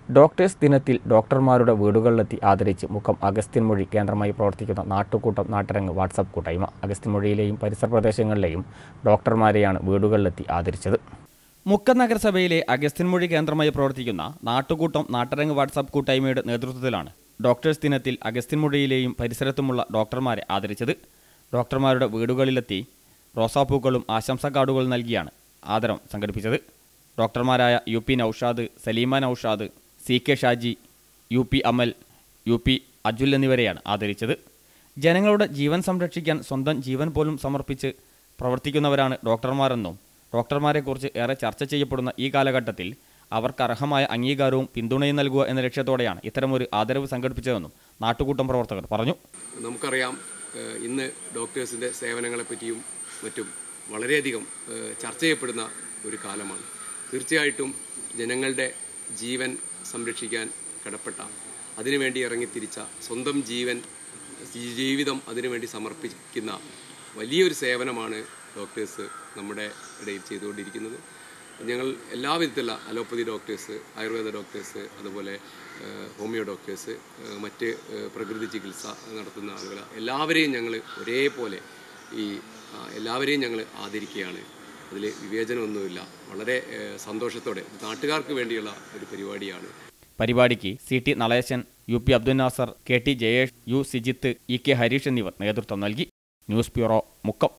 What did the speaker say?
doctors ദിനത്തിൽ ഡോക്ടർമാരുടെ വീടുകളിലെത്തി ആദരിച്ച് മുക്കം അഗസ്ത്യൻമൊഴി കേന്ദ്രമായി പ്രവർത്തിക്കുന്ന നാട്ടുകൂട്ടം നാട്ടരങ്ങ് വാട്സപ്പ് കൂട്ടായ്മ അഗസ്ത്യൻമൊഴിയിലെയും പരിസര പ്രദേശങ്ങളിലെയും ഡോക്ടർമാരെയാണ് വീടുകളിലെത്തി ആദരിച്ചത് മുക്കം നഗരസഭയിലെ അഗസ്ത്യൻമൊഴി കേന്ദ്രമായി പ്രവർത്തിക്കുന്ന നാട്ടുകൂട്ടം നാട്ടരങ്ങ് വാട്സപ്പ് കൂട്ടായ്മയുടെ നേതൃത്വത്തിലാണ് ഡോക്ടേഴ്സ് ദിനത്തിൽ അഗസ്ത്യൻമൊഴിയിലെയും പരിസരത്തുമുള്ള ഡോക്ടർമാരെ ആദരിച്ചത് ഡോക്ടർമാരുടെ വീടുകളിലെത്തി റോസാപ്പൂക്കളും ആശംസാ കാർഡുകളും നൽകിയാണ് ആദരം സംഘടിപ്പിച്ചത് ഡോക്ടർമാരായ U P Naushad Saleema Naushad C K Shaji U P Amal U P Ajul എന്നിവരെയാണ് ആദരിച്ചത് ജനങ്ങളുടെ ജീവൻ സംരക്ഷിക്കാൻ സ്വന്തം ജീവൻ പോലും സമർപ്പിച്ച് പ്രവർത്തിക്കുന്നവരാണ് ഡോക്ടർമാരെന്നും ഡോക്ടർമാരെക്കുറിച്ച് ഏറെ ചർച്ച ചെയ്യപ്പെടുന്ന ഈ കാലഘട്ടത്തിൽ അവർക്ക് അർഹമായ അംഗീകാരവും പിന്തുണയും നൽകുക എന്ന ലക്ഷ്യത്തോടെയാണ് ഇത്തരമൊരു ആദരവ് സംഘടിപ്പിച്ചതെന്നും നാട്ടുകൂട്ടം പ്രവർത്തകർ പറഞ്ഞു നമുക്കറിയാം ഏഹ് ഇന്ന് ഡോക്ടേഴ്സിൻ്റെ സേവനങ്ങളെ പറ്റിയും മറ്റും വളരെയധികം ഏഹ് ചർച്ച ചെയ്യപ്പെടുന്ന ഒരു കാലമാണ് തീർച്ചയായിട്ടും ജനങ്ങളുടെ ജീവൻ സംരക്ഷിക്കാൻ കടപ്പെട്ട അതിനുവേണ്ടി ഇറങ്ങിത്തിരിച്ച സ്വന്തം ജീവൻ ജീ- ജീവിതം അതിനുവേണ്ടി സമർപ്പിക്കുന്ന വലിയൊരു സേവനമാണ് ഡോക്ടേഴ്സ് നമ്മുടെ ഇടയിൽ ചെയ്തുകൊണ്ടിരിക്കുന്നത് ഞങ്ങൾ എല്ലാവിധത്തിലുള്ള അലോപ്പതി ഡോക്ടേഴ്സ് ആയുർവേദ ഡോക്ടേഴ്സ് അതുപോലെ ഏഹ്, ഹോമിയോ ഡോക്ടേഴ്സ് ഏഹ്, മറ്റ് ഏഹ്, പ്രകൃതി ചികിത്സ നടത്തുന്ന ആളുകൾ എല്ലാവരെയും ഞങ്ങൾ ഒരേപോലെ ഈ ആ, എല്ലാവരെയും ഞങ്ങൾ ആദരിക്കുകയാണ് അതിൽ വിവേചനമൊന്നുമില്ല വളരെ ഏഹ്, സന്തോഷത്തോടെ നാട്ടുകാർക്ക് വേണ്ടിയുള്ള ഒരു പരിപാടിയാണ് പരിപാടിക്ക് C T Naleshan U P Abdul Nasar K T Jayesh U Sijith E K Harish എന്നിവർ നേതൃത്വം നൽകി ന്യൂസ് ബ്യൂറോ മുക്കം